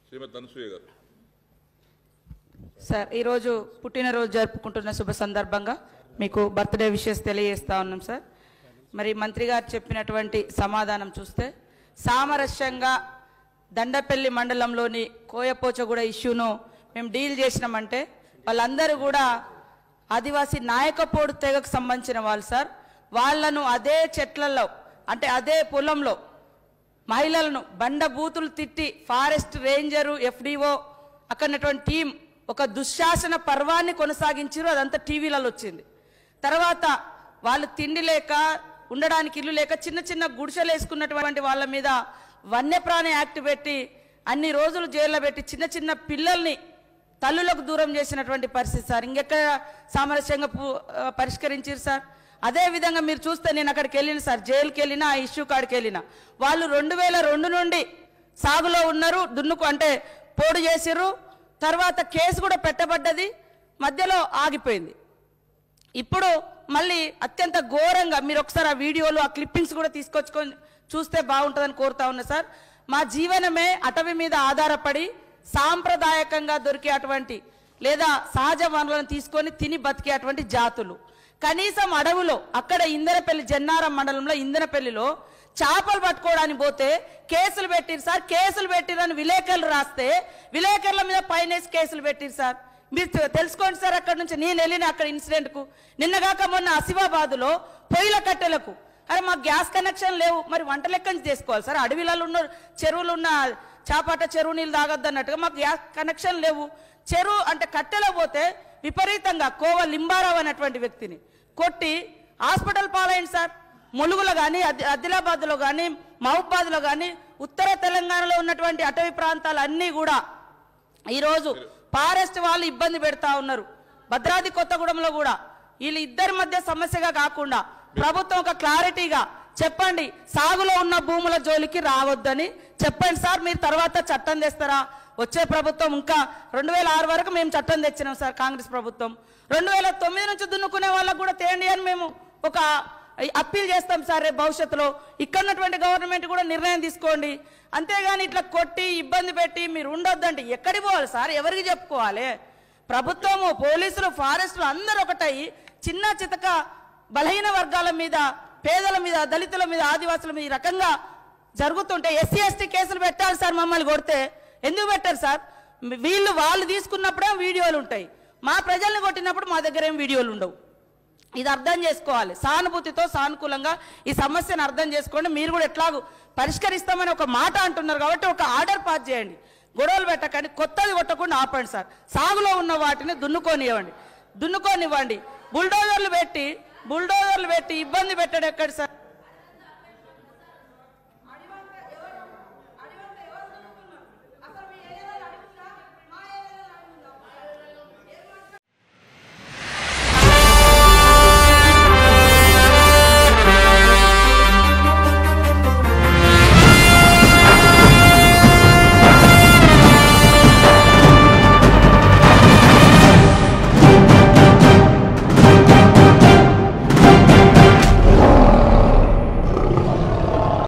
శ్రీమతి అనసూయ గారు సార్ ఈరోజు పుట్టినరోజు జరుపుకుంటున్న శుభ సందర్భంగా మీకు బర్త్డే విషెస్ తెలియజేస్తా ఉన్నాం సార్ మరి మంత్రి గారు చెప్పినటువంటి సమాధానం చూస్తే సామరస్యంగా దండపల్లి మండలంలోని కోయపోచగూడ ఇష్యూను మేము డీల్ చేసినామంటే వాళ్ళందరూ కూడా ఆదివాసీ నాయకపోడు తెగకు సంబంధించిన వాళ్ళు సార్ వాళ్ళను అదే చెట్లలో అంటే అదే పొలంలో మహిళలను బండ బూతులు తిట్టి ఫారెస్ట్ రేంజరు ఎఫ్డిఓ అక్కడటువంటి టీం ఒక దుశ్శాసన పర్వాన్ని కొనసాగించారు అదంతా టీవీలలో వచ్చింది తర్వాత వాళ్ళు తిండి లేక ఉండడానికి ఇల్లు లేక చిన్న చిన్న గుడిసెలు వేసుకున్నటువంటి వాళ్ళ మీద వన్యప్రాణి యాక్ట్ పెట్టి అన్ని రోజులు జైల్లో పెట్టి చిన్న చిన్న పిల్లల్ని తల్లులకు దూరం చేసినటువంటి పరిస్థితి సార్ ఇంకెక్కడ సామరస్యంగా పు- ఆ, పరిష్కరించారు సార్ అదే విధంగా మీరు చూస్తే నేను అక్కడికి వెళ్ళిన సార్ జైలుకి వెళ్ళినా ఆ ఇష్యూ కాడికి వెళ్ళిన వాళ్ళు రెండు వేల రెండు నుండి సాగులో ఉన్నారు దున్నుకు అంటే పోడు చేసిర్రు తర్వాత కేసు కూడా పెట్టబడ్డది మధ్యలో ఆగిపోయింది ఇప్పుడు మళ్ళీ అత్యంత ఘోరంగా మీరు ఒకసారి ఆ వీడియోలు ఆ క్లిప్పింగ్స్ కూడా తీసుకొచ్చుకొని చూస్తే బాగుంటుందని కోరుతా ఉన్నా సార్ మా జీవనమే అటవీ మీద ఆధారపడి సాంప్రదాయకంగా దొరికే అటువంటి లేదా సహజ వనరులను తీసుకొని తిని బతికే అటువంటి జాతులు కనీసం అడవులో అక్కడ ఇందనపల్లి జన్నారం మండలంలో ఇందనపల్లిలో చేపలు పట్టుకోవడానికి పోతే కేసులు పెట్టిరు సార్ కేసులు పెట్టిరని విలేకరులు రాస్తే విలేకరుల మీద పైనేసి కేసులు పెట్టిరు సార్ మీరు తె- తెలుసుకోండి సార్ అక్కడ నుంచి నేను వెళ్ళిన అక్కడ ఇన్సిడెంట్ కు నిన్నగాక మొన్న ఆసిఫాబాదులో పొయ్యిల కట్టెలకు అరే మాకు గ్యాస్ కనెక్షన్ లేవు మరి వంట లెక్క నుంచి చేసుకోవాలి సార్ అడవిలలో ఉన్న చెరువులు ఉన్న చాపాట చెరువు నీళ్ళు తాగొద్దు అన్నట్టుగా మాకు గ్యాస్ కనెక్షన్ లేవు చెరువు అంటే కట్టెలో పోతే విపరీతంగా కోవ లింబారావు అనేటువంటి వ్యక్తిని కొట్టి హాస్పిటల్ పాలైంది సార్ ములుగులో కానీ ఆదిలాబాద్లో కానీ మహబూబాద్లో కానీ ఉత్తర తెలంగాణలో ఉన్నటువంటి అటవీ ప్రాంతాలు అన్నీ కూడా ఈరోజు ఫారెస్ట్ వాళ్ళు ఇబ్బంది పెడతా ఉన్నారు భద్రాద్రి కొత్తగూడెంలో కూడా వీళ్ళ ఇద్దరి మధ్య సమస్యగా కాకుండా ప్రభుత్వం ఒక క్లారిటీగా చెప్పండి సాగులో ఉన్న భూముల జోలికి రావద్దని చెప్పండి సార్ మీరు తర్వాత చట్టం తెస్తారా వచ్చే ప్రభుత్వం ఇంకా రెండు వేల ఆరు వరకు మేము చట్టం తెచ్చినాం సార్ కాంగ్రెస్ ప్రభుత్వం రెండు వేల తొమ్మిది నుంచి దున్నుకునే వాళ్ళకు కూడా తేండి అని మేము ఒక అప్పీల్ చేస్తాం సార్ రేపు భవిష్యత్తులో ఇక్కడ ఉన్నటువంటి గవర్నమెంట్ కూడా నిర్ణయం తీసుకోండి అంతేగాని ఇట్లా కొట్టి ఇబ్బంది పెట్టి మీరు ఉండొద్దంటే ఎక్కడికి పోవాలి సార్ ఎవరికి చెప్పుకోవాలి ప్రభుత్వము పోలీసులు ఫారెస్టులు అందరూ ఒకటై చిన్న చితక బలహీన వర్గాల మీద పేదల మీద దళితుల మీద ఆదివాసుల మీద ఈ రకంగా జరుగుతుంటే ఎస్సీ ఎస్టీ కేసులు పెట్టాలి సార్ మమ్మల్ని కొడితే ఎందుకు పెట్టారు సార్ వీళ్ళు వాళ్ళు తీసుకున్నప్పుడే వీడియోలు ఉంటాయి మా ప్రజల్ని కొట్టినప్పుడు మా దగ్గర ఏం వీడియోలు ఉండవు ఇది అర్థం చేసుకోవాలి సానుభూతితో సానుకూలంగా ఈ సమస్యను అర్థం చేసుకోండి మీరు కూడా ఎట్లాగూ పరిష్కరిస్తామని ఒక మాట అంటున్నారు కాబట్టి ఒక ఆర్డర్ పాస్ చేయండి గొడవలు పెట్టకండి కొత్తది కొట్టకుండా ఆపండి సార్ సాగులో ఉన్న వాటిని దున్నుకోనివ్వండి దున్నుకోనివ్వండి బుల్డోజర్లు పెట్టి బుల్డోజర్లు పెట్టి ఇబ్బంది పెట్టడం ఎక్కడ సార్